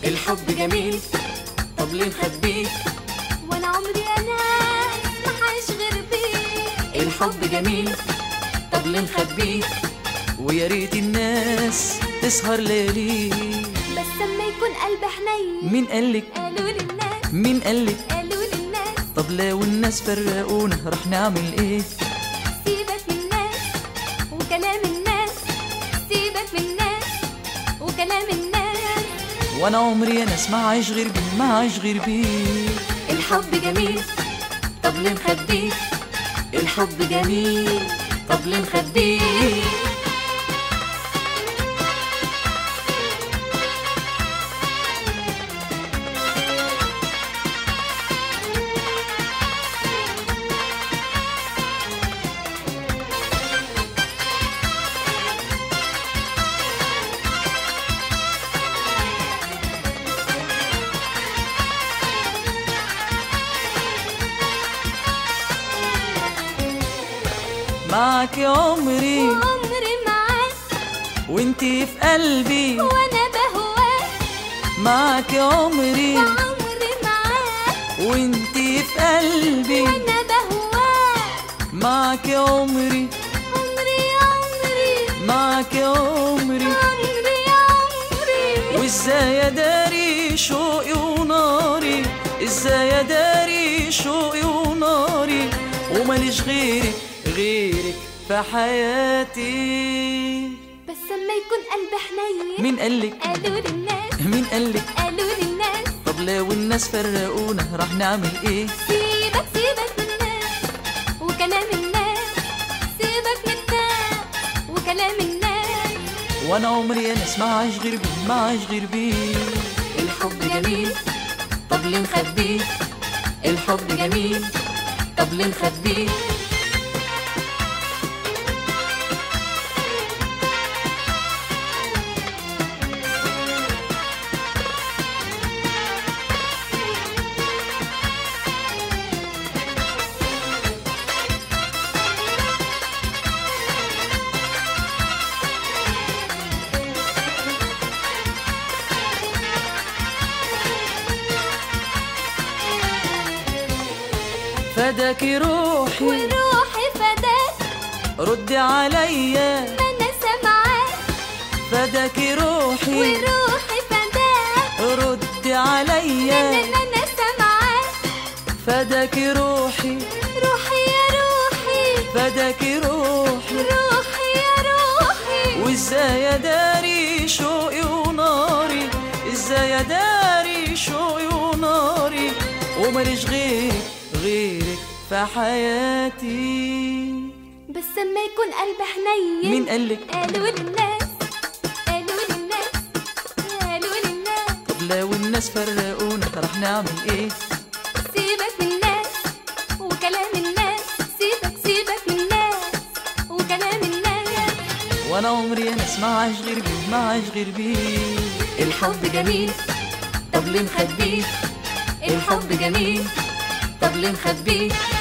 الحب جميل طب ليه نخبيه وانا عمري انا ما حعيش غير بيه الحب جميل طب ليه نخبيه ويا ريت الناس تسهر ليالي بس لما يكون قلبي حنين مين قالك قالوا للناس مين قالك قالوا للناس طب لو الناس فرقونا رح نعمل ايه سيبك من الناس وكلام الناس سيبك من الناس وكلام الناس وانا عمري انا اسمع عايش غير بيه ما عايش غير بيه الحب جميل طب ليه نخبيه الحب جميل طب ليه نخبيه معك يا عمري وعمري معاك وانتي في قلبي وانا بهواك معك يا عمري وعمري معاك وانتي في قلبي وانا بهواك معك يا عمري عمري يا عمري معك يا عمري عمري يا عمري وازاي اداري شوقي وناري ازاي اداري شوقي وناري وماليش غيرك غيرك في حياتي بس لما يكون قلبي حنين مين قالك قالوا للناس مين قالك قالوا للناس طب لو الناس فرقونا رح نعمل ايه سيبك سيبك من الناس وكلام الناس سيبك من الناس وكلام الناس وانا عمري انا اسمع عايش غير بيه ما عايش غير بيه الحب جميل طب ليه نخبيه الحب جميل طب ليه نخبيه فداك روحي وروحي فداك ردي عليا ما انا سامعاك فداك روحي وروحي فداك ردي ما عليا انا ما انا سامعاك فداك روحي روحي يا روحي فداك روحي روحي يا روحي وازاي اداري شوقي وناري ازاي اداري شوقي وناري وماليش غيرك غيرك في حياتي بس لما يكون قلبي حنين مين قالك قالوا للناس قالوا للناس قالوا للناس طب لو الناس فرقونا رح نعمل ايه سيبك من الناس وكلام الناس سيبك سيبك من الناس وكلام الناس وانا عمري انا اسمع عايش غير بيه ما عايش غير بيه الحب جميل طب ليه نخبيه الحب جميل طب ليه نخبيه